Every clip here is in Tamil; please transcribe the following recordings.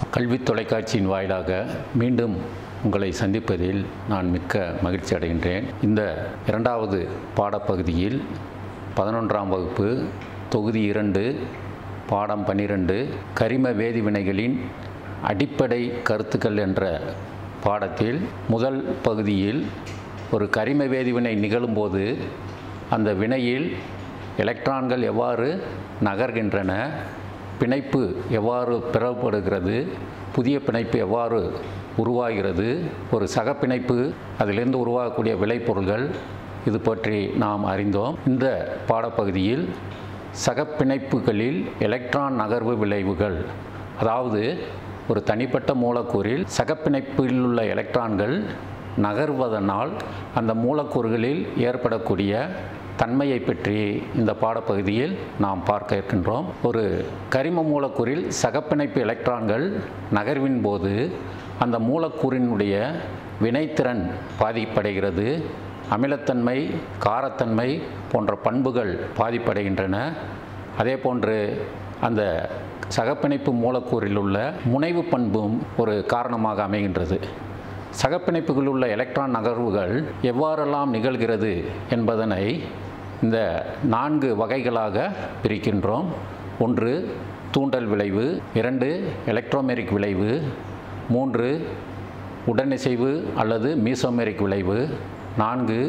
கல்வி தொலைக்காட்சியின் வாயிலாக மீண்டும் உங்களை சந்திப்பதில் நான் மிக்க மகிழ்ச்சி அடைகின்றேன் இந்த இரண்டாவது பாடப்பகுதியில் பதினொன்றாம் வகுப்பு தொகுதி இரண்டு பாடம் பன்னிரண்டு கரிம வேதிவினைகளின் அடிப்படை கருத்துக்கள் என்ற பாடத்தில் முதல் பகுதியில் ஒரு கரிம வேதிவினை நிகழும்போது அந்த வினையில் எலக்ட்ரான்கள் எவ்வாறு நகர்கின்றன பிணைப்பு எவ்வாறு பெறப்படுகிறது புதிய பிணைப்பு எவ்வாறு உருவாகிறது ஒரு சக பிணைப்பு அதிலிருந்து உருவாகக்கூடிய விளைபொருள்கள் இது பற்றி நாம் அறிந்தோம் இந்த பாடப்பகுதியில் சகப்பிணைப்புகளில் எலக்ட்ரான் நகர்வு விளைவுகள் அதாவது ஒரு தனிப்பட்ட மூலக்கூறில் சகப்பிணைப்பில் உள்ள எலக்ட்ரான்கள் நகர்வதனால் அந்த மூலக்கூறுகளில் ஏற்படக்கூடிய தன்மையை பற்றி இந்த பாடப்பகுதியில் நாம் பார்க்க இருக்கின்றோம் ஒரு கரிம மூலக்கூறில் சகப்பிணைப்பு எலக்ட்ரான்கள் நகர்வின் போது அந்த மூலக்கூறினுடைய வினைத்திறன் பாதிப்படைகிறது அமிலத்தன்மை காரத்தன்மை போன்ற பண்புகள் பாதிப்படைகின்றன அதே போன்று அந்த சகப்பிணைப்பு மூலக்கூறில் உள்ள முனைவு பண்பும் ஒரு காரணமாக அமைகின்றது சகப்பிணைப்புகளில் உள்ள எலக்ட்ரான் நகர்வுகள் எவ்வாறெல்லாம் நிகழ்கிறது என்பதனை இந்த நான்கு வகைகளாக பிரிக்கின்றோம் ஒன்று தூண்டல் விளைவு இரண்டு எலக்ட்ரோமெரிக் விளைவு மூன்று உடனிசைவு அல்லது மீசோமெரிக் விளைவு நான்கு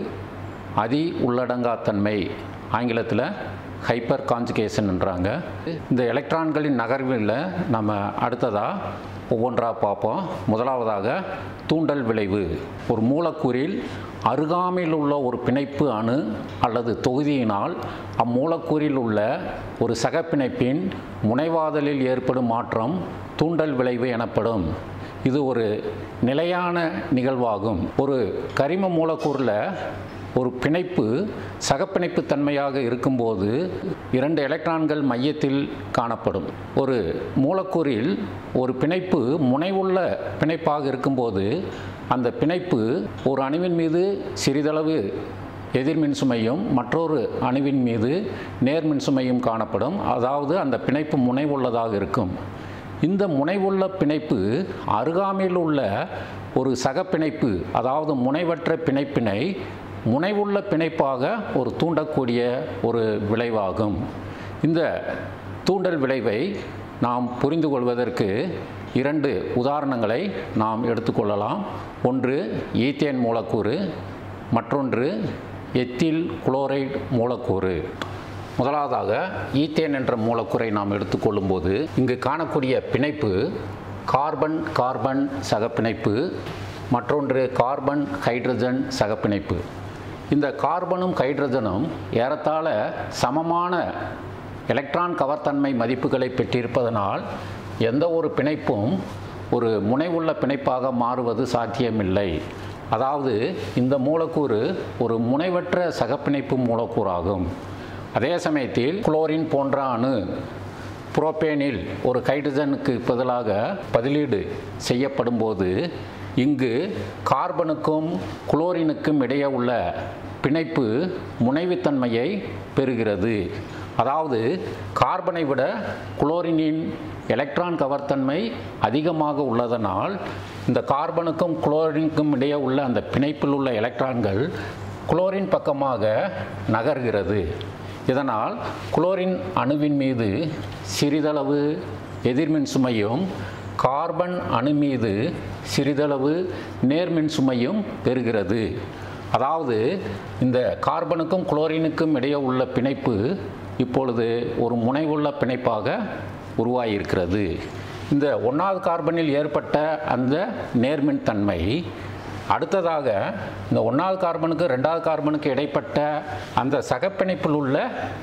அதி உள்ளடங்காத்தன்மை ஆங்கிலத்தில் ஹைப்பர் கான்ஜுகேஷன்ன்றாங்க இந்த எலக்ட்ரான்களின் நகர்வில் நம்ம அடுத்ததாக ஒவ்வொன்றாக பார்ப்போம் முதலாவதாக தூண்டல் விளைவு ஒரு மூலக்கூறில் அருகாமையில் உள்ள ஒரு பிணைப்பு அணு அல்லது தொகுதியினால் அம்மூலக்கூறில் உள்ள ஒரு சகப்பிணைப்பின் முனைவாதலில் ஏற்படும் மாற்றம் தூண்டல் விளைவு எனப்படும் இது ஒரு நிலையான நிகழ்வாகும் ஒரு கரிம மூலக்கூறில் ஒரு பிணைப்பு சகப்பிணைப்பு தன்மையாக இருக்கும்போது இரண்டு எலக்ட்ரான்கள் மையத்தில் காணப்படும் ஒரு மூலக்கூறில் ஒரு பிணைப்பு முனைவுள்ள பிணைப்பாக இருக்கும்போது அந்த பிணைப்பு ஒரு அணுவின் மீது சிறிதளவு எதிர்மின் சுமையும் மற்றொரு அணுவின் மீது நேர்மின் சுமையும் காணப்படும் அதாவது அந்த பிணைப்பு முனைவுள்ளதாக இருக்கும் இந்த முனைவுள்ள பிணைப்பு அருகாமையில் உள்ள ஒரு சகப்பிணைப்பு அதாவது முனைவற்ற பிணைப்பினை முனைவுள்ள பிணைப்பாக ஒரு தூண்டக்கூடிய ஒரு விளைவாகும் இந்த தூண்டல் விளைவை நாம் புரிந்து கொள்வதற்கு இரண்டு உதாரணங்களை நாம் எடுத்துக்கொள்ளலாம் ஒன்று ஈத்தேன் மூலக்கூறு மற்றொன்று எத்தில் குளோரைடு மூலக்கூறு முதலாவதாக ஈத்தேன் என்ற மூலக்கூறை நாம் எடுத்துக்கொள்ளும்போது இங்கு காணக்கூடிய பிணைப்பு கார்பன் கார்பன் சகப்பிணைப்பு மற்றொன்று கார்பன் ஹைட்ரஜன் சகப்பிணைப்பு இந்த கார்பனும் ஹைட்ரஜனும் ஏறத்தாழ சமமான எலக்ட்ரான் கவர்த்தன்மை மதிப்புகளை பெற்றிருப்பதனால் எந்த ஒரு பிணைப்பும் ஒரு முனைவுள்ள பிணைப்பாக மாறுவது சாத்தியமில்லை அதாவது இந்த மூலக்கூறு ஒரு முனைவற்ற சகப்பிணைப்பு மூலக்கூறாகும் அதே சமயத்தில் குளோரின் போன்ற அணு புரோப்பேனில் ஒரு ஹைட்ரஜனுக்கு பதிலாக பதிலீடு செய்யப்படும் போது இங்கு கார்பனுக்கும் குளோரினுக்கும் இடையே உள்ள பிணைப்பு முனைவுத்தன்மையை பெறுகிறது அதாவது கார்பனை விட குளோரினின் எலக்ட்ரான் கவர்த்தன்மை அதிகமாக உள்ளதனால் இந்த கார்பனுக்கும் குளோரினுக்கும் இடையே உள்ள அந்த பிணைப்பில் உள்ள எலக்ட்ரான்கள் குளோரின் பக்கமாக நகர்கிறது இதனால் குளோரின் அணுவின் மீது சிறிதளவு எதிர்மின் சுமையும் கார்பன் அணு மீது சிறிதளவு நேர்மின் சுமையும் பெறுகிறது அதாவது இந்த கார்பனுக்கும் குளோரினுக்கும் இடையே உள்ள பிணைப்பு இப்பொழுது ஒரு முனைவுள்ள பிணைப்பாக உருவாகியிருக்கிறது இந்த ஒன்றாவது கார்பனில் ஏற்பட்ட அந்த நேர்மின் தன்மை அடுத்ததாக இந்த ஒன்றாவது கார்பனுக்கு ரெண்டாவது கார்பனுக்கு இடைப்பட்ட அந்த சகப்பிணைப்பில் உள்ள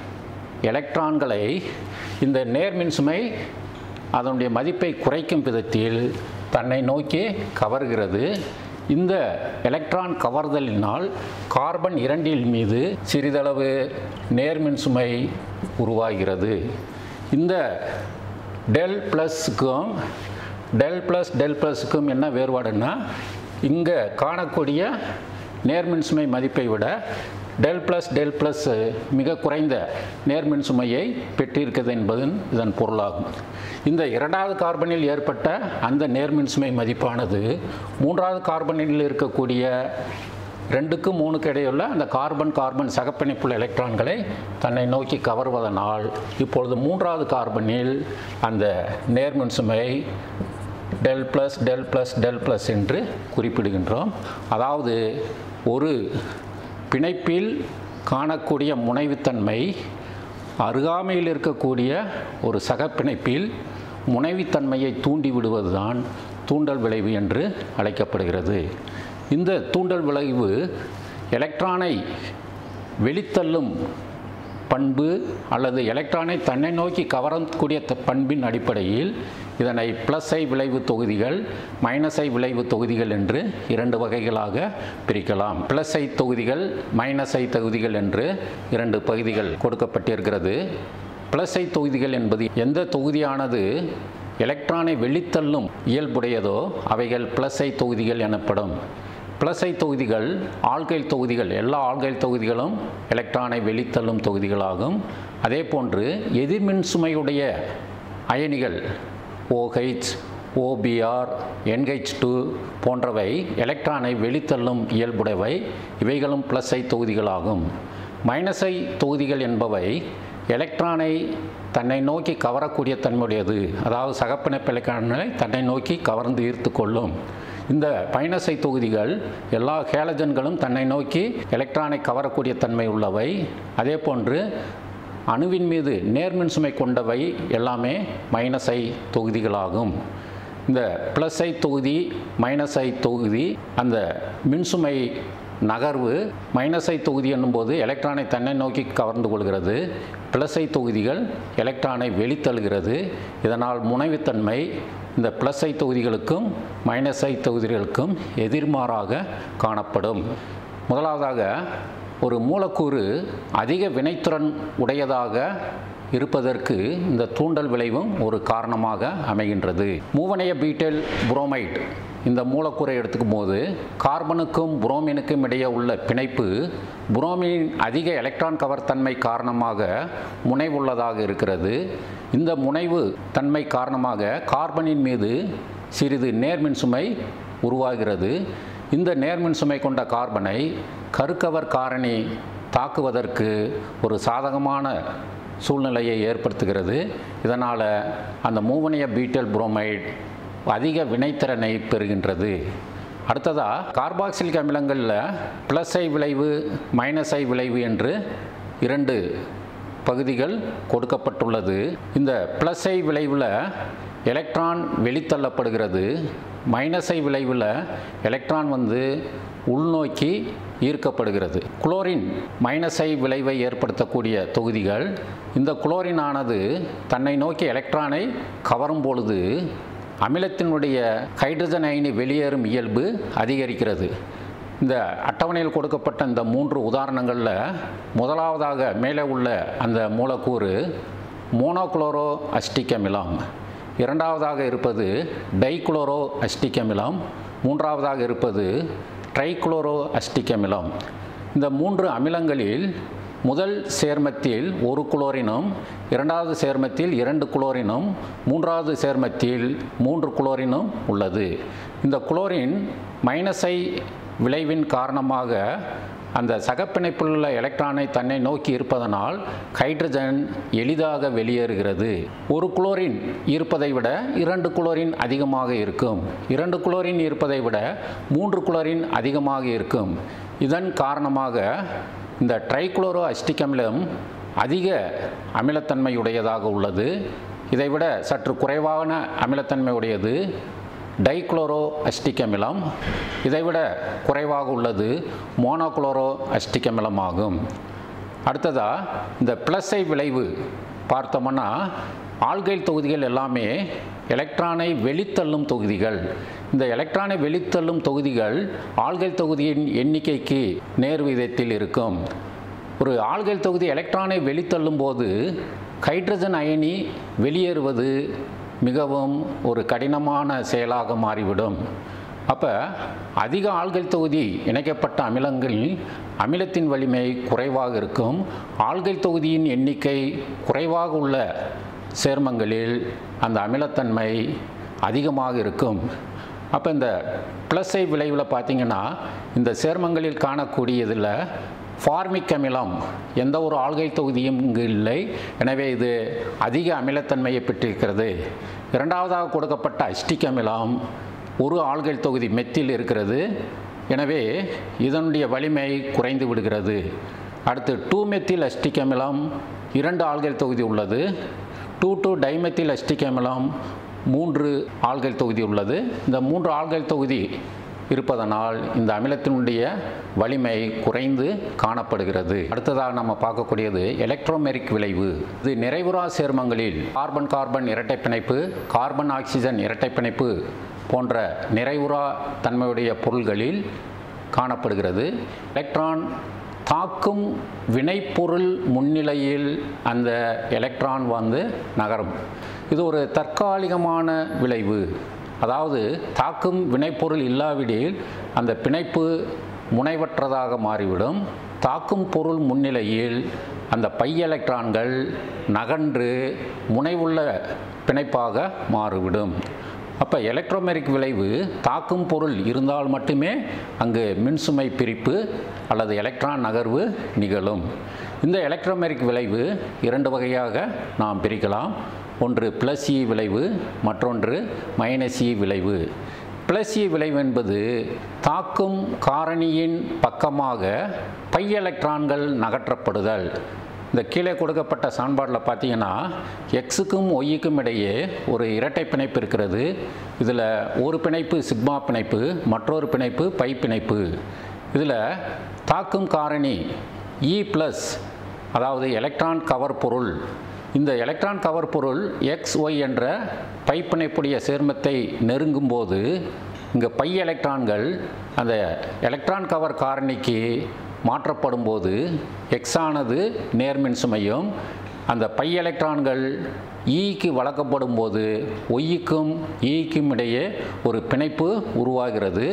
எலக்ட்ரான்களை இந்த நேர்மின் சுமை அதனுடைய மதிப்பை குறைக்கும் விதத்தில் தன்னை நோக்கி கவர்கிறது இந்த எலக்ட்ரான் கவர்தலினால் கார்பன் இரண்டில் மீது சிறிதளவு நேர்மின் சுமை உருவாகிறது இந்த டெல் ப்ளஸ்க்கும் டெல் ப்ளஸ் டெல் ப்ளஸுக்கும் என்ன வேறுபாடுன்னா இங்கே காணக்கூடிய நேர்மின் சுமை மதிப்பை விட டெல் ப்ளஸ் டெல் ப்ளஸ் மிக குறைந்த நேர்மின் சுமையை பெற்றிருக்கிறது என்பது இதன் பொருளாகும் இந்த இரண்டாவது கார்பனில் ஏற்பட்ட அந்த நேர்மின் சுமை மதிப்பானது மூன்றாவது கார்பனில் இருக்கக்கூடிய ரெண்டுக்கு மூணுக்கு இடையுள்ள அந்த கார்பன் கார்பன் சகப்பிணைப்புள்ள எலக்ட்ரான்களை தன்னை நோக்கி கவர்வதனால் இப்பொழுது மூன்றாவது கார்பனில் அந்த நேர்மின் சுமை del plus del plus del plus என்று குறிப்பிடுகின்றோம் அதாவது ஒரு பிணைப்பில் காணக்கூடிய முனைவுத்தன்மை அருகாமையில் இருக்கக்கூடிய ஒரு சகப்பிணைப்பில் முனைவுத்தன்மையை தூண்டி விடுவதுதான் தூண்டல் விளைவு என்று அழைக்கப்படுகிறது இந்த தூண்டல் விளைவு எலக்ட்ரானை வெளித்தள்ளும் பண்பு அல்லது எலக்ட்ரானை தன்னை நோக்கி கவரக்கூடிய த- பண்பின் அடிப்படையில் இதனை ப்ளஸ் ஐ விளைவு தொகுதிகள் மைனஸ் ஐ விளைவு தொகுதிகள் என்று இரண்டு வகைகளாக பிரிக்கலாம் ப்ளஸ் ஐ தொகுதிகள் மைனஸ் ஐ தொகுதிகள் என்று இரண்டு பகுதிகள் கொடுக்கப்பட்டிருக்கிறது ப்ளஸ் ஐ தொகுதிகள் என்பது எந்த தொகுதியானது எலக்ட்ரானை வெளித்தள்ளும் இயல்புடையதோ அவைகள் ப்ளஸ் ஐ தொகுதிகள் எனப்படும் ப்ளஸ் ஐ தொகுதிகள் ஆல்கைல் தொகுதிகள் எல்லா ஆல்கைல் தொகுதிகளும் எலக்ட்ரானை வெளித்தள்ளும் தொகுதிகளாகும் அதே போன்று எதிர்மின் சுமையுடைய அயனிகள் OH ஓபிஆர் என்ஹெச் டூ போன்றவை எலக்ட்ரானை வெளித்தள்ளும் இயல்புடையவை இவைகளும் ப்ளஸ் ஐ தொகுதிகளாகும் மைனஸ் ஐ தொகுதிகள் என்பவை எலக்ட்ரானை தன்னை நோக்கி கவரக்கூடிய தன்மையுடையது அதாவது சகப்பிணைப்பு எலக்ட்ரானை தன்னை நோக்கி கவர்ந்து ஈர்த்து கொள்ளும் இந்த பைனசை தொகுதிகள் எல்லா ஹேலஜன்களும் தன்னை நோக்கி எலக்ட்ரானை கவரக்கூடிய தன்மை உள்ளவை அதே போன்று அணுவின் மீது நேர்மின் சுமை கொண்டவை எல்லாமே மைனஸ் ஐ தொகுதிகளாகும் இந்த ப்ளஸ் ஐ தொகுதி மைனஸ் ஐ தொகுதி அந்த மின்சுமை நகர்வு மைனஸ் ஐ தொகுதி என்னும்போது எலக்ட்ரானை தன்னை நோக்கி கவர்ந்து கொள்கிறது ப்ளஸ் ஐ தொகுதிகள் எலக்ட்ரானை வெளித்தள்ளுகிறது இதனால் முனைவுத்தன்மை இந்த ப்ளஸ் ஐ தொகுதிகளுக்கும் மைனஸ் ஐ தொகுதிகளுக்கும் எதிர்மாறாக காணப்படும் முதலாவதாக ஒரு மூலக்கூறு அதிக வினைத்திறன் உடையதாக இருப்பதற்கு இந்த தூண்டல் விளைவும் ஒரு காரணமாக அமைகின்றது மூவனைய பீட்டல் புரோமைட் இந்த மூலக்கூறை எடுத்துக்கும் போது கார்பனுக்கும் புரோமினுக்கும் இடையே உள்ள பிணைப்பு புரோமின் அதிக எலக்ட்ரான் கவர் தன்மை காரணமாக முனைவுள்ளதாக இருக்கிறது இந்த முனைவு தன்மை காரணமாக கார்பனின் மீது சிறிது நேர்மின் சுமை உருவாகிறது இந்த நேர்மின் சுமை கொண்ட கார்பனை கருக்கவர் காரணி தாக்குவதற்கு ஒரு சாதகமான சூழ்நிலையை ஏற்படுத்துகிறது இதனால் அந்த மூவனிய பீட்டல் புரோமைட் அதிக வினைத்திறனை பெறுகின்றது அடுத்ததாக கார்பாக்சிலிக் அமிலங்களில் ப்ளஸ் ஐ விளைவு மைனஸ் ஐ விளைவு என்று இரண்டு பகுதிகள் கொடுக்கப்பட்டுள்ளது இந்த ப்ளஸ் ஐ விளைவில் எலக்ட்ரான் வெளித்தள்ளப்படுகிறது மைனஸ் ஐ விளைவில் எலக்ட்ரான் வந்து உள்நோக்கி ஈர்க்கப்படுகிறது குளோரின் மைனஸ் ஐ விளைவை ஏற்படுத்தக்கூடிய தொகுதிகள் இந்த குளோரின் ஆனது தன்னை நோக்கி எலக்ட்ரானை கவரும் பொழுது அமிலத்தினுடைய ஹைட்ரஜன் அயனி வெளியேறும் இயல்பு அதிகரிக்கிறது இந்த அட்டவணையில் கொடுக்கப்பட்ட இந்த மூன்று உதாரணங்களில் முதலாவதாக மேலே உள்ள அந்த மூலக்கூறு மோனோகுளோரோ அஸ்டிக் அமிலம் இரண்டாவதாக இருப்பது டைகுளோரோ அஸ்டிக் அமிலம் மூன்றாவதாக இருப்பது ட்ரைகுளோரோ அஸ்டிக் அமிலம் இந்த மூன்று அமிலங்களில் முதல் சேர்மத்தில் ஒரு குளோரினும் இரண்டாவது சேர்மத்தில் இரண்டு குளோரினும் மூன்றாவது சேர்மத்தில் மூன்று குளோரினும் உள்ளது இந்த குளோரின் மைனஸை விளைவின் காரணமாக அந்த சகப்பிணைப்பில் உள்ள எலக்ட்ரானை தன்னை நோக்கி இருப்பதனால் ஹைட்ரஜன் எளிதாக வெளியேறுகிறது ஒரு குளோரின் இருப்பதை விட இரண்டு குளோரின் அதிகமாக இருக்கும் இரண்டு குளோரின் இருப்பதை விட மூன்று குளோரின் அதிகமாக இருக்கும் இதன் காரணமாக இந்த ட்ரைகுளோரோ அஸ்டிக் அமிலம் அதிக அமிலத்தன்மையுடையதாக உள்ளது இதைவிட சற்று குறைவான அமிலத்தன்மை உடையது டைகுளோரோ அஸ்டிக் அமிலம் இதைவிட குறைவாக உள்ளது மோனோகுளோரோ அஸ்டிக் அமிலம் ஆகும் அடுத்ததாக இந்த ப்ளஸ்ஐ விளைவு பார்த்தோம்னா ஆல்கைல் தொகுதிகள் எல்லாமே எலக்ட்ரானை வெளித்தள்ளும் தொகுதிகள் இந்த எலக்ட்ரானை வெளித்தள்ளும் தொகுதிகள் ஆல்கைல் தொகுதியின் எண்ணிக்கைக்கு நேர் விகிதத்தில் இருக்கும் ஒரு ஆல்கைல் தொகுதி எலக்ட்ரானை வெளித்தள்ளும் போது ஹைட்ரஜன் அயனி வெளியேறுவது மிகவும் ஒரு கடினமான செயலாக மாறிவிடும் அப்போ அதிக ஆள்கள் தொகுதி இணைக்கப்பட்ட அமிலங்களில் அமிலத்தின் வலிமை குறைவாக இருக்கும் ஆள்கள் தொகுதியின் எண்ணிக்கை குறைவாக உள்ள சேர்மங்களில் அந்த அமிலத்தன்மை அதிகமாக இருக்கும் அப்போ இந்த ப்ளஸ்ஐ விளைவில் பார்த்தீங்கன்னா இந்த சேர்மங்களில் காணக்கூடியதில் ஃபார்மிக் அமிலம் எந்த ஒரு ஆள்கை தொகுதியும் இங்கு இல்லை எனவே இது அதிக அமிலத்தன்மையை பெற்றிருக்கிறது இரண்டாவதாக கொடுக்கப்பட்ட அஸ்டிக் அமிலம் ஒரு ஆள்கள் தொகுதி மெத்தில் இருக்கிறது எனவே இதனுடைய வலிமை குறைந்து விடுகிறது அடுத்து டூ மெத்தில் அஸ்டிக் அமிலம் இரண்டு ஆள்கள் தொகுதி உள்ளது டூ டூ டைமெத்தில் அஸ்டிக் அமிலம் மூன்று ஆள்கள் தொகுதி உள்ளது இந்த மூன்று ஆள்கள் தொகுதி இருப்பதனால் இந்த அமிலத்தினுடைய வலிமை குறைந்து காணப்படுகிறது அடுத்ததாக நம்ம பார்க்கக்கூடியது எலக்ட்ரோமெரிக் விளைவு இது நிறைவுறா சேர்மங்களில் கார்பன் கார்பன் இரட்டை பிணைப்பு கார்பன் ஆக்சிஜன் இரட்டை பிணைப்பு போன்ற நிறைவுறா தன்மையுடைய பொருள்களில் காணப்படுகிறது எலக்ட்ரான் தாக்கும் வினைப்பொருள் முன்னிலையில் அந்த எலக்ட்ரான் வந்து நகரும் இது ஒரு தற்காலிகமான விளைவு அதாவது தாக்கும் வினைப்பொருள் இல்லாவிடில் அந்த பிணைப்பு முனைவற்றதாக மாறிவிடும் தாக்கும் பொருள் முன்னிலையில் அந்த பை எலக்ட்ரான்கள் நகன்று முனைவுள்ள பிணைப்பாக மாறிவிடும் அப்போ எலக்ட்ரோமெரிக் விளைவு தாக்கும் பொருள் இருந்தால் மட்டுமே அங்கு மின்சுமை பிரிப்பு அல்லது எலக்ட்ரான் நகர்வு நிகழும் இந்த எலக்ட்ரோமெரிக் விளைவு இரண்டு வகையாக நாம் பிரிக்கலாம் ஒன்று ப்ளஸ் இ விளைவு மற்றொன்று மைனஸ் இ விளைவு ப்ளஸ் இ விளைவு என்பது தாக்கும் காரணியின் பக்கமாக பை எலக்ட்ரான்கள் நகற்றப்படுதல் இந்த கீழே கொடுக்கப்பட்ட சமன்பாட்டில் பார்த்தீங்கன்னா எக்ஸுக்கும் ஒய்யுக்கும் இடையே ஒரு இரட்டை பிணைப்பு இருக்கிறது இதில் ஒரு பிணைப்பு சிக்மா பிணைப்பு மற்றொரு பிணைப்பு பை பிணைப்பு இதில் தாக்கும் காரணி இ ப்ளஸ் அதாவது எலக்ட்ரான் கவர் பொருள் இந்த எலக்ட்ரான் கவர் பொருள் எக்ஸ் ஒய் என்ற பை பிணைப்புடைய சேர்மத்தை நெருங்கும் போது இங்கே பை எலக்ட்ரான்கள் அந்த எலக்ட்ரான் கவர் காரணிக்கு மாற்றப்படும் போது எக்ஸ் ஆனது நேர்மின் சுமையும் அந்த பை எலக்ட்ரான்கள் ஈக்கு வளர்க்கப்படும் போது ஒய்க்கும் ஈக்கும் இடையே ஒரு பிணைப்பு உருவாகிறது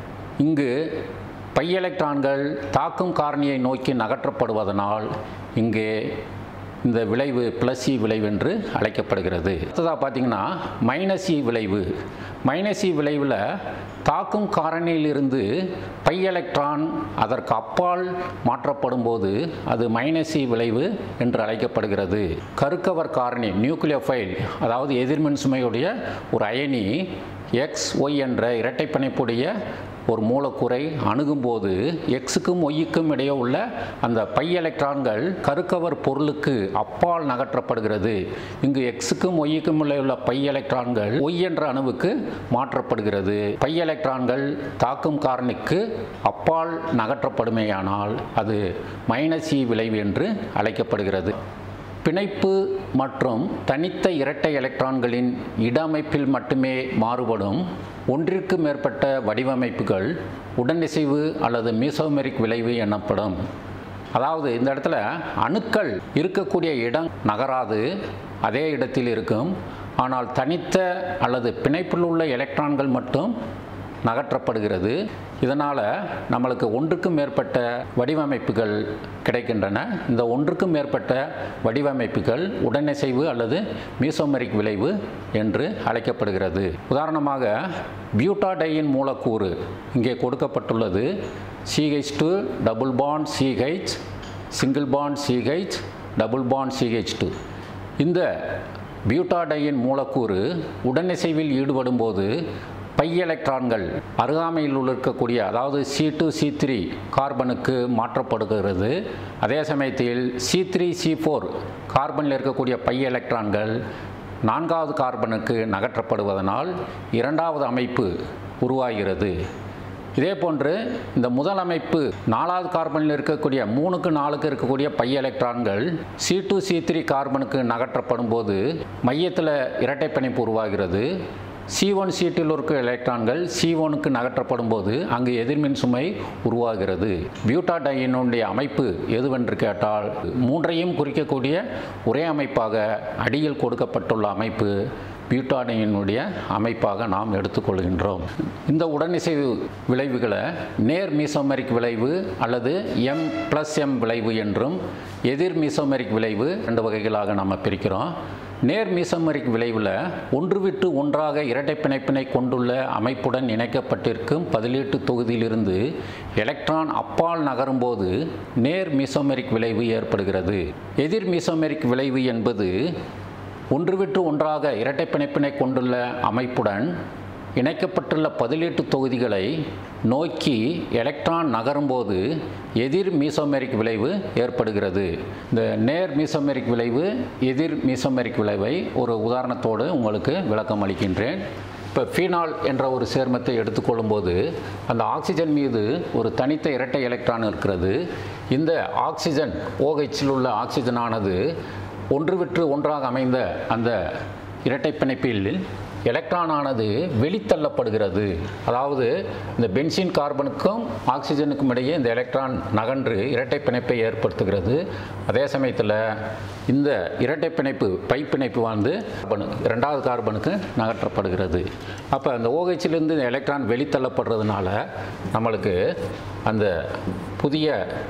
இங்கு பை எலக்ட்ரான்கள் தாக்கும் காரணியை நோக்கி நகற்றப்படுவதனால் இங்கே இந்த விளைவு ப்ளஸ் இ விளைவு என்று அழைக்கப்படுகிறது அடுத்ததாக பார்த்தீங்கன்னா மைனஸ் இ விளைவு மைனஸ் இ விளைவில் தாக்கும் காரணியிலிருந்து பை எலக்ட்ரான் அதற்கு அப்பால் மாற்றப்படும் போது அது மைனஸ் இ விளைவு என்று அழைக்கப்படுகிறது கருக்கவர் காரணி நியூக்ளியோஃபைல் அதாவது எதிர்மின் சுமையுடைய ஒரு அயனி எக்ஸ் ஒய் என்ற இரட்டை பிணைப்புடைய ஒரு மூலக்கூறை அணுகும்போது எக்ஸுக்கும் ஒய்யுக்கும் இடையே உள்ள அந்த பை எலக்ட்ரான்கள் கருக்கவர் பொருளுக்கு அப்பால் நகற்றப்படுகிறது இங்கு எக்ஸுக்கும் ஒய்யுக்கும் உள்ள பை எலக்ட்ரான்கள் ஒய் என்ற அணுவுக்கு மாற்றப்படுகிறது பை எலக்ட்ரான்கள் தாக்கும் காரணிக்கு அப்பால் நகற்றப்படுமேயானால் அது மைனஸ் இ விளைவு என்று அழைக்கப்படுகிறது பிணைப்பு மற்றும் தனித்த இரட்டை எலக்ட்ரான்களின் இட அமைப்பில் மட்டுமே மாறுபடும் ஒன்றிற்கு மேற்பட்ட வடிவமைப்புகள் உடனிசைவு அல்லது மீசோமெரிக் விளைவு எனப்படும் அதாவது இந்த இடத்துல அணுக்கள் இருக்கக்கூடிய இடம் நகராது அதே இடத்தில் இருக்கும் ஆனால் தனித்த அல்லது பிணைப்பில் உள்ள எலக்ட்ரான்கள் மட்டும் நகற்றப்படுகிறது இதனால் நம்மளுக்கு ஒன்றுக்கும் மேற்பட்ட வடிவமைப்புகள் கிடைக்கின்றன இந்த ஒன்றுக்கும் மேற்பட்ட வடிவமைப்புகள் உடனிசைவு அல்லது மீசோமெரிக் விளைவு என்று அழைக்கப்படுகிறது உதாரணமாக பியூட்டாடையின் மூலக்கூறு இங்கே கொடுக்கப்பட்டுள்ளது CH two double bond CH single bond CH double bond CH two இந்த பியூட்டாடையின் மூலக்கூறு உடனிசைவில் ஈடுபடும் போது பை எலக்ட்ரான்கள் அருகாமையில் உள்ள இருக்கக்கூடிய அதாவது சி டூ சி த்ரீ கார்பனுக்கு மாற்றப்படுகிறது அதே சமயத்தில் சி த்ரீ சி ஃபோர் கார்பனில் இருக்கக்கூடிய பை எலக்ட்ரான்கள் நான்காவது கார்பனுக்கு நகற்றப்படுவதனால் இரண்டாவது அமைப்பு உருவாகிறது இதே போன்று இந்த முதல் அமைப்பு நாலாவது கார்பனில் இருக்கக்கூடிய மூணுக்கு நாலுக்கு இருக்கக்கூடிய பை எலக்ட்ரான்கள் சி டூ சி த்ரீ கார்பனுக்கு நகற்றப்படும் போது மையத்தில் இரட்டை பிணைப்பு உருவாகிறது சி ஒன் சீட்டில் இருக்க எலக்ட்ரான்கள் சி ஒனுக்கு நகற்றப்படும் போது அங்கு எதிர்மின் சுமை உருவாகிறது பியூட்டாடையினுடைய அமைப்பு எதுவென்று கேட்டால் மூன்றையும் குறிக்கக்கூடிய ஒரே அமைப்பாக அடியில் கொடுக்கப்பட்டுள்ள அமைப்பு பியூட்டானியினுடைய அமைப்பாக நாம் எடுத்துக்கொள்கின்றோம் இந்த உடனிசைவு விளைவுகளை நேர் மீசோமெரிக் விளைவு அல்லது எம் ப்ளஸ் எம் விளைவு என்றும் எதிர் மீசோமெரிக் விளைவு ரெண்டு வகைகளாக நாம் பிரிக்கிறோம் நேர் மீசோமெரிக் விளைவில் ஒன்று விட்டு ஒன்றாக இரட்டை பிணைப்பினை கொண்டுள்ள அமைப்புடன் இணைக்கப்பட்டிருக்கும் பதிலீட்டு தொகுதியிலிருந்து எலக்ட்ரான் அப்பால் நகரும்போது நேர் மீசோமெரிக் விளைவு ஏற்படுகிறது எதிர் மீசோமெரிக் விளைவு என்பது ஒன்று விட்டு ஒன்றாக இரட்டை பிணைப்பினை கொண்டுள்ள அமைப்புடன் இணைக்கப்பட்டுள்ள பதிலீட்டு தொகுதிகளை நோக்கி எலக்ட்ரான் நகரும்போது எதிர் மீசோமெரிக் விளைவு ஏற்படுகிறது இந்த நேர் மீசோமெரிக் விளைவு எதிர் மீசோமெரிக் விளைவை ஒரு உதாரணத்தோடு உங்களுக்கு விளக்கம் அளிக்கின்றேன் இப்போ ஃபீனால் என்ற ஒரு சேர்மத்தை எடுத்துக்கொள்ளும்போது அந்த ஆக்சிஜன் மீது ஒரு தனித்த இரட்டை எலக்ட்ரான் இருக்கிறது இந்த ஆக்சிஜன் ஓஹெச்சில் உள்ள ஆக்சிஜனானது ஒன்று விட்டு ஒன்றாக அமைந்த அந்த இரட்டை பிணைப்பில் எலக்ட்ரானானது வெளித்தள்ளப்படுகிறது அதாவது இந்த பென்சின் கார்பனுக்கும் ஆக்சிஜனுக்கும் இடையே இந்த எலக்ட்ரான் நகன்று இரட்டை பிணைப்பை ஏற்படுத்துகிறது அதே சமயத்தில் இந்த இரட்டை பிணைப்பு பை பிணைப்பு வந்து கார்பனு இரண்டாவது கார்பனுக்கு நகற்றப்படுகிறது அப்போ அந்த ஓஹெச்சிலிருந்து இந்த எலக்ட்ரான் வெளித்தள்ளப்படுறதுனால நம்மளுக்கு அந்த புதிய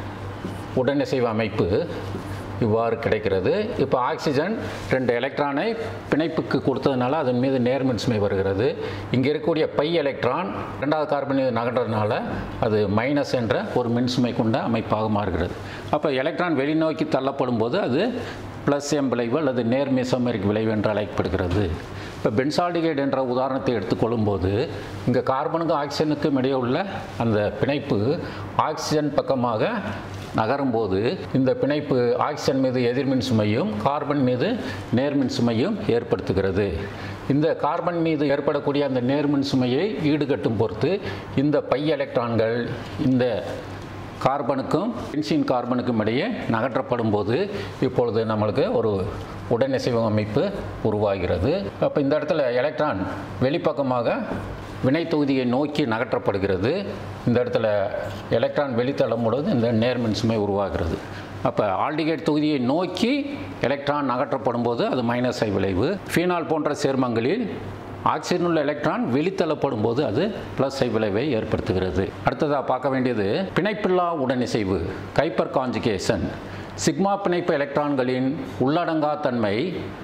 உடனிசைவு அமைப்பு இவ்வாறு கிடைக்கிறது இப்போ ஆக்சிஜன் ரெண்டு எலக்ட்ரானை பிணைப்புக்கு கொடுத்ததுனால அதன் மீது நேர்மின்சுமை வருகிறது இங்கே இருக்கக்கூடிய பை எலக்ட்ரான் ரெண்டாவது கார்பன் மீது நகர்றதுனால அது மைனஸ் என்ற ஒரு மின்சுமை கொண்ட அமைப்பாக மாறுகிறது அப்போ எலக்ட்ரான் வெளிநோக்கி தள்ளப்படும் போது அது ப்ளஸ் எம் விளைவு அல்லது நேர் மெசோமெரிக் விளைவு என்று அழைக்கப்படுகிறது இப்போ பென்சால்டிகைட் என்ற உதாரணத்தை எடுத்துக்கொள்ளும்போது இங்கே கார்பனுக்கும் ஆக்சிஜனுக்கும் இடையே உள்ள அந்த பிணைப்பு ஆக்சிஜன் பக்கமாக நகரும்போது இந்த பிணைப்பு ஆக்சிஜன் மீது எதிர்மின் சுமையும் கார்பன் மீது நேர்மின் சுமையும் ஏற்படுத்துகிறது இந்த கார்பன் மீது ஏற்படக்கூடிய அந்த நேர்மின் சுமையை ஈடுகட்டும் பொறுத்து இந்த பை எலக்ட்ரான்கள் இந்த கார்பனுக்கும் பென்சின் கார்பனுக்கும் இடையே நகற்றப்படும் போது இப்பொழுது நம்மளுக்கு ஒரு உடனிசைவு அமைப்பு உருவாகிறது அப்போ இந்த இடத்துல எலக்ட்ரான் வெளிப்பக்கமாக வினை தொகுதியை நோக்கி நகற்றப்படுகிறது இந்த இடத்துல எலக்ட்ரான் வெளித்தள்ளும் பொழுது இந்த நேர்மின் சுமை உருவாகிறது அப்போ ஆல்டிகேட் தொகுதியை நோக்கி எலக்ட்ரான் நகற்றப்படும் போது அது மைனஸ் ஐ விளைவு ஃபீனால் போன்ற சேர்மங்களில் ஆக்சிஜன் உள்ள எலக்ட்ரான் வெளித்தள்ளப்படும் போது அது ப்ளஸ் ஐ விளைவை ஏற்படுத்துகிறது அடுத்ததாக பார்க்க வேண்டியது பிணைப்பில்லா உடனிசைவு கைப்பர் காஞ்சுகேஷன் சிக்மா பிணைப்பு எலக்ட்ரான்களின் உள்ளடங்கா தன்மை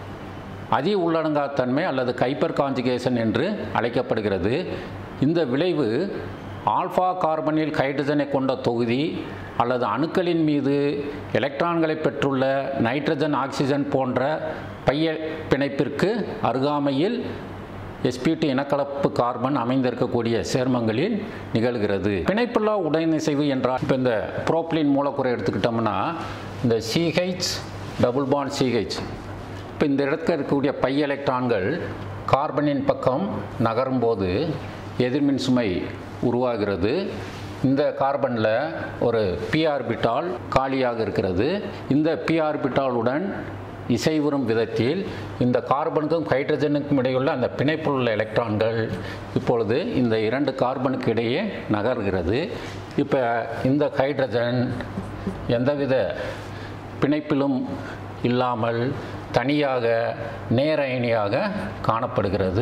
அதி உள்ளடங்காத்தன்மை அல்லது கைப்பர் காஞ்சுகேஷன் என்று அழைக்கப்படுகிறது இந்த விளைவு ஆல்ஃபா கார்பனில் ஹைட்ரஜனை கொண்ட தொகுதி அல்லது அணுக்களின் மீது எலக்ட்ரான்களை பெற்றுள்ள நைட்ரஜன் ஆக்சிஜன் போன்ற பைய பிணைப்பிற்கு அருகாமையில் எஸ்பிடி இனக்கலப்பு கார்பன் அமைந்திருக்கக்கூடிய சேர்மங்களில் நிகழ்கிறது பிணைப்புல்லா உடனிசைவு என்றால் இப்போ இந்த புரோப்ளின் மூலக்கூறை எடுத்துக்கிட்டோம்னா இந்த சிஹெச் டபுள் பாண்ட் சிஹெச் இப்போ இந்த இடத்துல இருக்கக்கூடிய பை எலக்ட்ரான்கள் கார்பனின் பக்கம் நகரும்போது எதிர்மின் சுமை உருவாகிறது இந்த கார்பனில் ஒரு பி ஆர்பிட்டால் காலியாக இருக்கிறது இந்த பி ஆர்பிட்டாலுடன் இசைவுறும் விதத்தில் இந்த கார்பனுக்கும் ஹைட்ரஜனுக்கும் இடையுள்ள அந்த பிணைப்பில் உள்ள எலக்ட்ரான்கள் இப்பொழுது இந்த இரண்டு கார்பனுக்கு இடையே நகர்கிறது இப்போ இந்த ஹைட்ரஜன் எந்தவித பிணைப்பிலும் இல்லாமல் தனியாக நேர அயனியாக காணப்படுகிறது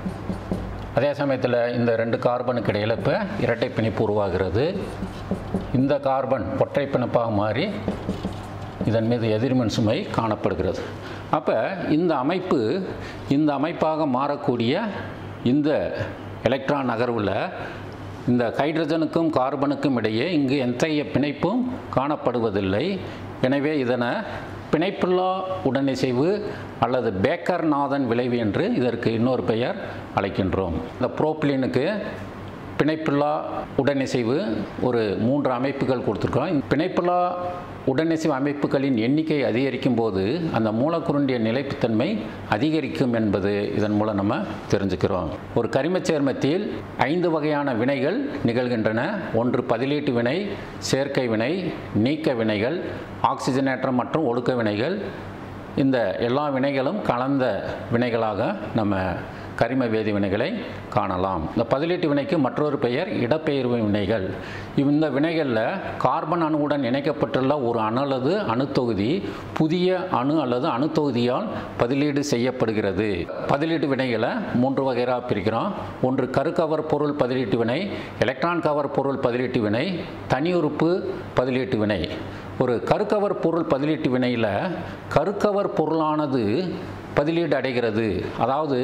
அதே சமயத்தில் இந்த ரெண்டு கார்பனுக்கு இடையில் இப்போ இரட்டை பிணைப்பு உருவாகிறது இந்த கார்பன் ஒற்றை பிணைப்பாக மாறி இதன் மீது எதிர்மின் சுமை காணப்படுகிறது அப்போ இந்த அமைப்பு இந்த அமைப்பாக மாறக்கூடிய இந்த எலக்ட்ரான் நகர்வில் இந்த ஹைட்ரஜனுக்கும் கார்பனுக்கும் இடையே இங்கு எத்தகைய பிணைப்பும் காணப்படுவதில்லை எனவே இதனை பிணைப்பில்லா உடனிசைவு அல்லது பேக்கர் நாதன் விளைவு என்று இதற்கு இன்னொரு பெயர் அழைக்கின்றோம் இந்த புரோப்ளினுக்கு பிணைப்பில்லா உடனிசைவு ஒரு மூன்று அமைப்புகள் கொடுத்துருக்கோம் இந்த பிணைப்பில்லா உடனிசைவு அமைப்புகளின் எண்ணிக்கை அதிகரிக்கும் போது அந்த மூலக்குருண்டிய நிலைப்புத்தன்மை அதிகரிக்கும் என்பது இதன் மூலம் நம்ம தெரிஞ்சுக்கிறோம் ஒரு கரிமச் சேர்மத்தில் ஐந்து வகையான வினைகள் நிகழ்கின்றன ஒன்று பதிலீட்டு வினை சேர்க்கை வினை நீக்க வினைகள் ஆக்சிஜனேற்றம் மற்றும் ஒடுக்க வினைகள் இந்த எல்லா வினைகளும் கலந்த வினைகளாக நம்ம கரிம வேதி வினைகளை காணலாம் இந்த பதிலீட்டு வினைக்கு மற்றொரு பெயர் இடப்பெயர்வு வினைகள் இந்த வினைகளில் கார்பன் அணுவுடன் இணைக்கப்பட்டுள்ள ஒரு அணு அல்லது அணுத்தொகுதி புதிய அணு அல்லது அணுத்தொகுதியால் பதிலீடு செய்யப்படுகிறது பதிலீட்டு வினைகளை மூன்று வகையாக பிரிக்கிறோம் ஒன்று கருக்கவர் பொருள் பதிலீட்டு வினை எலக்ட்ரான் கவர் பொருள் பதிலீட்டு வினை தனியுறுப்பு பதிலீட்டு வினை ஒரு கருக்கவர் பொருள் பதிலீட்டு வினையில் கருக்கவர் பொருளானது பதிலீடு அடைகிறது அதாவது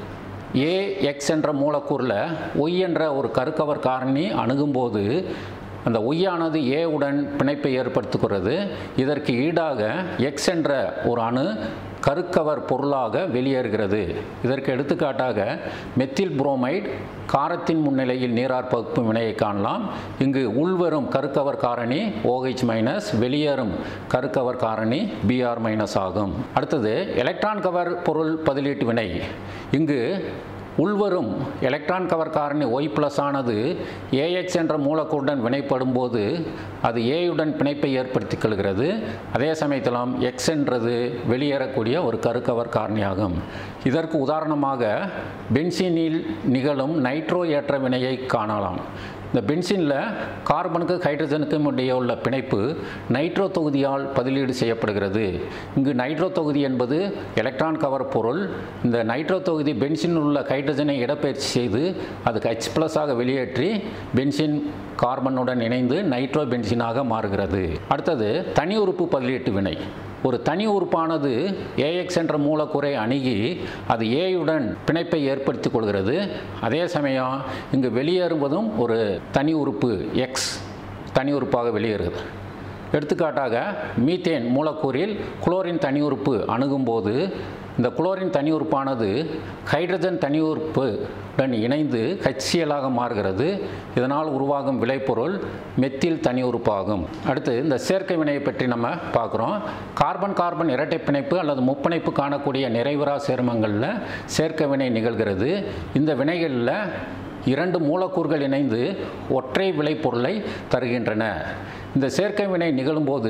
ஏ எக்ஸ் என்ற மூலக்கூறில் ஒய் என்ற ஒரு கருக்கவர் காரணி அணுகும்போது அந்த ஒய்யானது ஏவுடன் பிணைப்பை ஏற்படுத்துகிறது இதற்கு ஈடாக எக்ஸ் என்ற ஒரு அணு கருக்கவர் பொருளாக வெளியேறுகிறது இதற்கு எடுத்துக்காட்டாக மெத்தில் புரோமைடு காரத்தின் முன்னிலையில் நீரார் பகுப்பு வினையை காணலாம் இங்கு உள்வரும் கருக்கவர் காரணி OH மைனஸ் வெளியேறும் கருக்கவர் காரணி Br மைனஸ் ஆகும் அடுத்தது எலக்ட்ரான் கவர் பொருள் பதிலீட்டு வினை இங்கு உள்வரும் எலக்ட்ரான் கவர் காரணி ஒய் பிளஸ் ஆனது ஏஎக்ஸ் என்ற மூலக்கூறுடன் வினைப்படும் போது அது ஏயுடன் பிணைப்பை ஏற்படுத்திக் கொள்கிறது அதே சமயத்திலும் எக்ஸ் என்றது வெளியேறக்கூடிய ஒரு கருக்கவர் காரணியாகும் இதற்கு உதாரணமாக பென்சீனில் நிகழும் நைட்ரோ ஏற்ற வினையை காணலாம் இந்த பென்சினில் கார்பனுக்கு ஹைட்ரஜனுக்கும் இடையே உள்ள பிணைப்பு நைட்ரோ தொகுதியால் பதிலீடு செய்யப்படுகிறது இங்கு நைட்ரோ தொகுதி என்பது எலக்ட்ரான் கவர் பொருள் இந்த நைட்ரோ தொகுதி பென்சின் உள்ள ஹைட்ரஜனை இடப்பெயர்ச்சி செய்து அதுக்கு H ஆக வெளியேற்றி பென்சின் கார்பனுடன் இணைந்து நைட்ரோ பென்சினாக மாறுகிறது அடுத்தது தனி உறுப்பு பதிலீட்டு வினை ஒரு தனி உறுப்பானது ஏஎக்ஸ் என்ற மூலக்கூறை அணுகி அது ஏயுடன் பிணைப்பை ஏற்படுத்திக் கொள்கிறது அதே சமயம் இங்கு வெளியேறுவதும் ஒரு தனி உறுப்பு எக்ஸ் தனி உறுப்பாக வெளியேறுகிறது எடுத்துக்காட்டாக மீத்தேன் மூலக்கூறில் குளோரின் தனி உறுப்பு அணுகும்போது இந்த குளோரின் தனி உறுப்பானது ஹைட்ரஜன் தனி உறுப்புடன் இணைந்து ஹச்சியலாக மாறுகிறது இதனால் உருவாகும் விளைபொருள் மெத்தில் தனி உறுப்பாகும் அடுத்து இந்த சேர்க்கை வினையை பற்றி நம்ம பார்க்குறோம் கார்பன் கார்பன் இரட்டை பிணைப்பு அல்லது முப்பிணைப்பு காணக்கூடிய நிறைவுறா சேர்மங்களில் சேர்க்கை வினை நிகழ்கிறது இந்த வினைகளில் இரண்டு மூலக்கூறுகள் இணைந்து ஒற்றை விளைபொருளை தருகின்றன இந்த சேர்க்கை வினை நிகழும்போது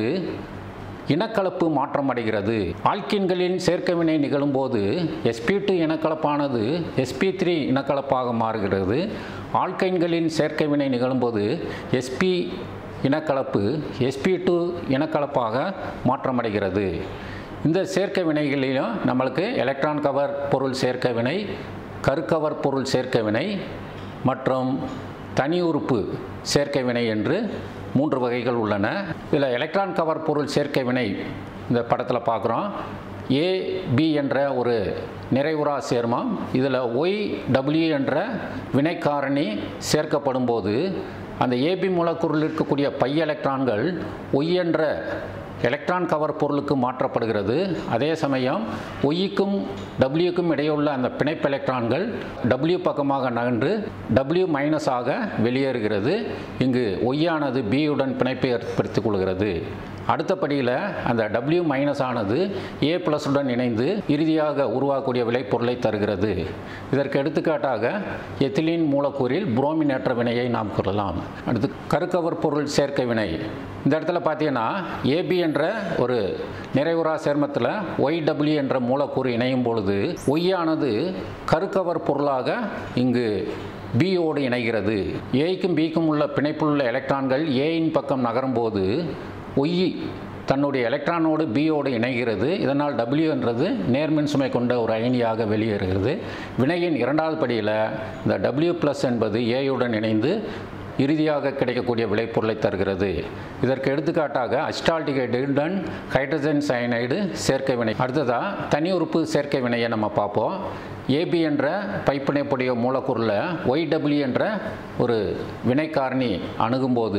இனக்கலப்பு மாற்றம் அடைகிறது ஆல்கின்களின் சேர்க்கை வினை நிகழும்போது sp2 டூ இனக்கலப்பானது sp3 த்ரீ இனக்கலப்பாக மாறுகிறது ஆல்கைன்களின் சேர்க்கை வினை நிகழும்போது sp இனக்கலப்பு sp2 டூ இனக்கலப்பாக மாற்றமடைகிறது இந்த சேர்க்கை வினைகளிலும் நம்மளுக்கு எலக்ட்ரான் கவர் பொருள் சேர்க்கை வினை கருக்கவர் பொருள் சேர்க்கை வினை மற்றும் தனி உறுப்பு சேர்க்கை வினை என்று மூன்று வகைகள் உள்ளன இதில் எலக்ட்ரான் கவர் பொருள் சேர்க்கை வினை இந்த படத்தில் பார்க்குறோம் ஏ பி என்ற ஒரு நிறைவுறா சேர்மம் இதில் ஒய் டபிள்யூ என்ற வினைக்காரணி சேர்க்கப்படும் போது அந்த ஏபி மூலக்கூறில் இருக்கக்கூடிய பை எலக்ட்ரான்கள் ஒய் என்ற எலக்ட்ரான் கவர் பொருளுக்கு மாற்றப்படுகிறது அதே சமயம் ஒய்க்கும் டபிள்யூக்கும் இடையுள்ள அந்த பிணைப்பு எலக்ட்ரான்கள் டபிள்யூ பக்கமாக நகன்று டபிள்யூ மைனஸ் ஆக வெளியேறுகிறது இங்கு ஒய்யானது பியுடன் பிணைப்பை ஏற்படுத்திக் கொள்கிறது அடுத்த படியில் அந்த டபிள்யூ மைனஸ் ஆனது ஏ உடன் இணைந்து இறுதியாக உருவாக்கக்கூடிய விளைபொருளை தருகிறது இதற்கு எடுத்துக்காட்டாக எத்திலீன் மூலக்கூறில் புரோமின் ஏற்ற வினையை நாம் கூறலாம் அடுத்து கருக்கவர் பொருள் சேர்க்கை வினை இந்த இடத்துல பார்த்தீங்கன்னா ஏபி என்ற ஒரு நிறைவுறா சேர்மத்தில் ஒய்டபிள்யூ என்ற மூலக்கூறு இணையும் பொழுது ஒய்யானது கருக்கவர் பொருளாக இங்கு பியோடு இணைகிறது ஏக்கும் பிக்கும் உள்ள பிணைப்புள்ள எலக்ட்ரான்கள் ஏயின் பக்கம் நகரும்போது ஒய் தன்னுடைய எலக்ட்ரானோடு பியோடு இணைகிறது இதனால் டபிள்யூ என்றது நேர்மின் சுமை கொண்ட ஒரு அயனியாக வெளியேறுகிறது வினையின் இரண்டாவது படியில் இந்த டபிள்யூ ப்ளஸ் என்பது ஏயுடன் இணைந்து இறுதியாக கிடைக்கக்கூடிய விளைபொருளை தருகிறது இதற்கு எடுத்துக்காட்டாக அஸ்டால்டிகைடுடன் ஹைட்ரஜன் சயனைடு சேர்க்கை வினை அடுத்ததாக தனி உறுப்பு சேர்க்கை வினையை நம்ம பார்ப்போம் ஏபி என்ற பைப்பிணைப்புடைய மூலக்கூறில் ஒய்டபிள்யூ என்ற ஒரு வினைக்காரணி அணுகும்போது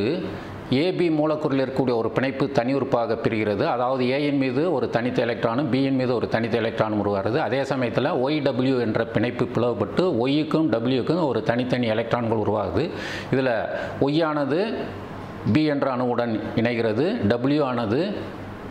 ஏபி மூலக்கூறில் இருக்கக்கூடிய ஒரு பிணைப்பு தனி உறுப்பாக பிரிகிறது அதாவது ஏயின் மீது ஒரு தனித்த எலக்ட்ரானும் பியின் மீது ஒரு தனித்த எலக்ட்ரானும் உருவாகிறது அதே சமயத்தில் ஒய்டபிள்யூ என்ற பிணைப்பு பிளவுபட்டு ஒய்க்கும் டபிள்யூக்கும் ஒரு தனித்தனி எலக்ட்ரான்கள் உருவாகுது இதில் ஒய்யானது பி என்ற அணுவுடன் இணைகிறது டபிள்யூ ஆனது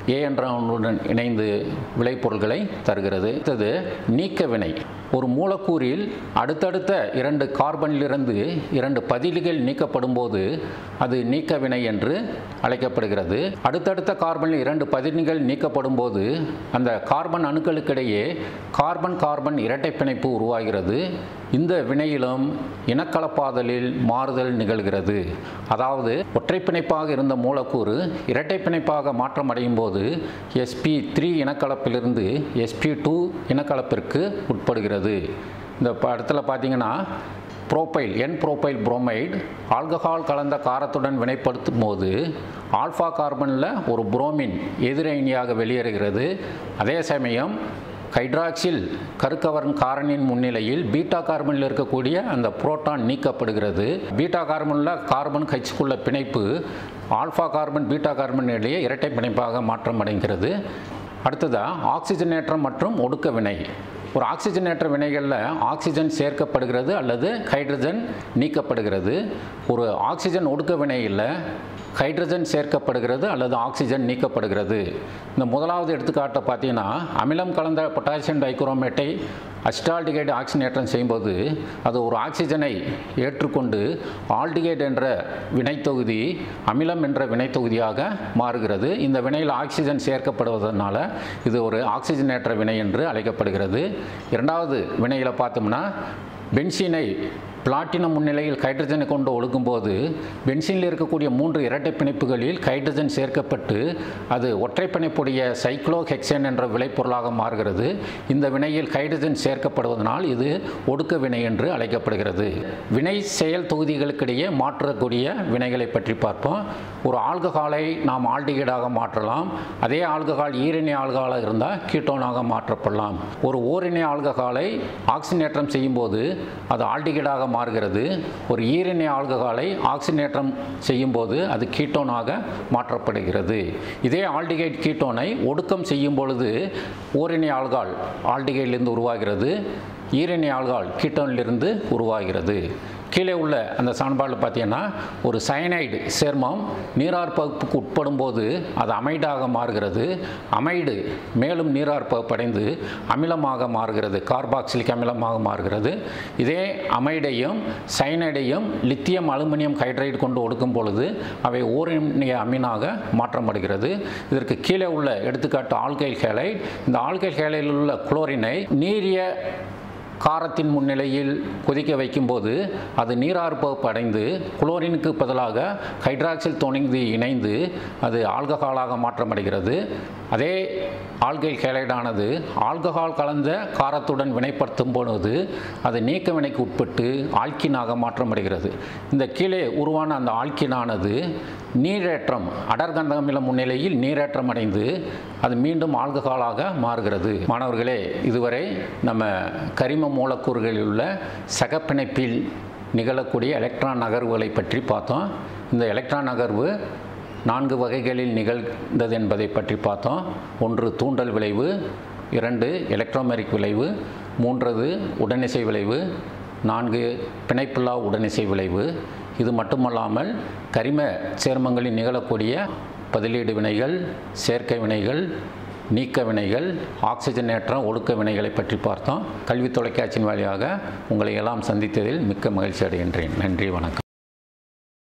ஏ என்ற ஒன்றுடன் இணைந்து விளைபொருள்களை தருகிறது அடுத்தது நீக்க வினை ஒரு மூலக்கூறில் அடுத்தடுத்த இரண்டு கார்பனிலிருந்து இரண்டு பதிலிகள் நீக்கப்படும் போது அது நீக்க வினை என்று அழைக்கப்படுகிறது அடுத்தடுத்த கார்பனில் இரண்டு பதிலிகள் நீக்கப்படும் போது அந்த கார்பன் அணுக்களுக்கிடையே கார்பன் கார்பன் இரட்டை பிணைப்பு உருவாகிறது இந்த வினையிலும் இனக்கலப்பாதலில் மாறுதல் நிகழ்கிறது அதாவது ஒற்றை பிணைப்பாக இருந்த மூலக்கூறு இரட்டை பிணைப்பாக மாற்றம் அடையும் போது sp3 த்ரீ இனக்கலப்பிலிருந்து sp2 டூ இனக்கலப்பிற்கு உட்படுகிறது இந்த படத்தில் பார்த்தீங்கன்னா propyl n propyl bromide alcohol கலந்த காரத்துடன் வினைப்படுத்தும் போது ஆல்ஃபா கார்பனில் ஒரு புரோமின் எதிரணியாக வெளியேறுகிறது அதே சமயம் ஹைட்ராக்சில் கருக்கவரன் காரனின் முன்னிலையில் பீட்டா கார்பனில் இருக்கக்கூடிய அந்த புரோட்டான் நீக்கப்படுகிறது பீட்டா கார்பனில் கார்பன் ஹெச்சுக்குள்ள பிணைப்பு ஆல்ஃபா கார்பன் பீட்டா கார்பன் இடையே இரட்டை பிணைப்பாக மாற்றம் அடைகிறது அடுத்ததாக ஆக்சிஜனேற்றம் மற்றும் ஒடுக்க வினை ஒரு ஆக்சிஜனேற்ற வினைகளில் ஆக்சிஜன் சேர்க்கப்படுகிறது அல்லது ஹைட்ரஜன் நீக்கப்படுகிறது ஒரு ஆக்சிஜன் ஒடுக்க வினையில் ஹைட்ரஜன் சேர்க்கப்படுகிறது அல்லது ஆக்சிஜன் நீக்கப்படுகிறது இந்த முதலாவது எடுத்துக்காட்டை பார்த்தீங்கன்னா அமிலம் கலந்த பொட்டாசியம் டைகுரோமேட்டை அஸ்டால்டிகைடு ஆக்சிஜனேற்றம் செய்யும்போது அது ஒரு ஆக்சிஜனை ஏற்றுக்கொண்டு ஆல்டிகைடு என்ற வினைத்தொகுதி அமிலம் என்ற வினைத்தொகுதியாக மாறுகிறது இந்த வினையில் ஆக்சிஜன் சேர்க்கப்படுவதனால இது ஒரு ஆக்சிஜனேற்ற வினை என்று அழைக்கப்படுகிறது இரண்டாவது வினையில் பார்த்தோம்னா பென்சீனை பிளாட்டினம் முன்னிலையில் ஹைட்ரஜனை கொண்டு ஒழுகும்போது பென்சீனில் இருக்கக்கூடிய மூன்று இரட்டை பிணைப்புகளில் ஹைட்ரஜன் சேர்க்கப்பட்டு அது ஒற்றை பிணைப்புடைய சைக்ளோஹெக்சேன் என்ற விளைபொருளாக மாறுகிறது இந்த வினையில் ஹைட்ரஜன் சேர்க்கப்படுவதனால் இது ஒடுக்க வினை என்று அழைக்கப்படுகிறது வினை செயல் தொகுதிகளுக்கிடையே மாற்றக்கூடிய வினைகளை பற்றி பார்ப்போம் ஒரு ஆல்கஹாலை நாம் ஆல்டிகைடாக மாற்றலாம் அதே ஆல்கஹால் ஈரினை ஆல்கஹாலாக இருந்தால் கீட்டோனாக மாற்றப்படலாம் ஒரு ஓரினை ஆல்கஹாலை ஆக்சினேற்றம் செய்யும்போது அது ஆல்டிகைடாக மாறுகிறது ஒரு ஈரினை ஆல்கஹாலை ஆக்சினேற்றம் செய்யும்போது அது கீட்டோனாக மாற்றப்படுகிறது இதே ஆல்டிகைட் கீட்டோனை ஒடுக்கம் செய்யும் பொழுது ஓரினை ஆல்கால் ஆல்டிகைடிலிருந்து உருவாகிறது ஈரினை ஆல்கால் கீட்டோனிலிருந்து உருவாகிறது கீழே உள்ள அந்த சமன்பாடில் பார்த்தீங்கன்னா ஒரு சயனைடு சேர்மம் நீராற்பகுப்புக்கு உட்படும் போது அது அமைடாக மாறுகிறது அமைடு மேலும் நீராற்பகுப்படைந்து அமிலமாக மாறுகிறது கார்பாக்சிலிக் அமிலமாக மாறுகிறது இதே அமைடையும் சயனைடையும் லித்தியம் அலுமினியம் ஹைட்ரைடு கொண்டு ஒடுக்கும் பொழுது அவை ஓரினிய அமீனாக மாற்றப்படுகிறது இதற்கு கீழே உள்ள எடுத்துக்காட்டு ஆல்கைல் ஹேலைட் இந்த ஆல்கைல் ஹேலையில் உள்ள குளோரினை நீரிய காரத்தின் முன்னிலையில் கொதிக்க வைக்கும்போது அது நீராற்பகுப்பு அடைந்து குளோரினுக்கு பதிலாக ஹைட்ராக்சில் தொணிந்து இணைந்து அது ஆல்கஹாலாக மாற்றமடைகிறது அதே ஆல்கைல் ஹேலைடானது ஆல்கஹால் கலந்த காரத்துடன் வினைப்படுத்தும் பொழுது அது நீக்க வினைக்கு உட்பட்டு ஆல்கினாக மாற்றமடைகிறது இந்த கீழே உருவான அந்த ஆல்கினானது நீரேற்றம் அடர்கந்த அமில முன்னிலையில் நீரேற்றம் அடைந்து அது மீண்டும் ஆல்கஹாலாக மாறுகிறது மாணவர்களே இதுவரை நம்ம கரிம மூலக்கூறுகளில் உள்ள சகப்பிணைப்பில் நிகழக்கூடிய எலக்ட்ரான் நகர்வுகளை பற்றி பார்த்தோம் இந்த எலக்ட்ரான் நகர்வு நான்கு வகைகளில் நிகழ்ந்தது என்பதை பற்றி பார்த்தோம் ஒன்று தூண்டல் விளைவு இரண்டு எலக்ட்ரோமெரிக் விளைவு மூன்றது உடனிசை விளைவு நான்கு பிணைப்பில்லா உடனிசை விளைவு இது மட்டுமல்லாமல் கரிம சேர்மங்களில் நிகழக்கூடிய பதிலீடு வினைகள் சேர்க்கை வினைகள் நீக்க வினைகள் ஆக்சிஜனேற்ற ஒடுக்க வினைகளை பற்றி பார்த்தோம் கல்வி தொலைக்காட்சியின் வழியாக உங்களை எல்லாம் சந்தித்ததில் மிக்க மகிழ்ச்சி அடைகின்றேன் நன்றி வணக்கம்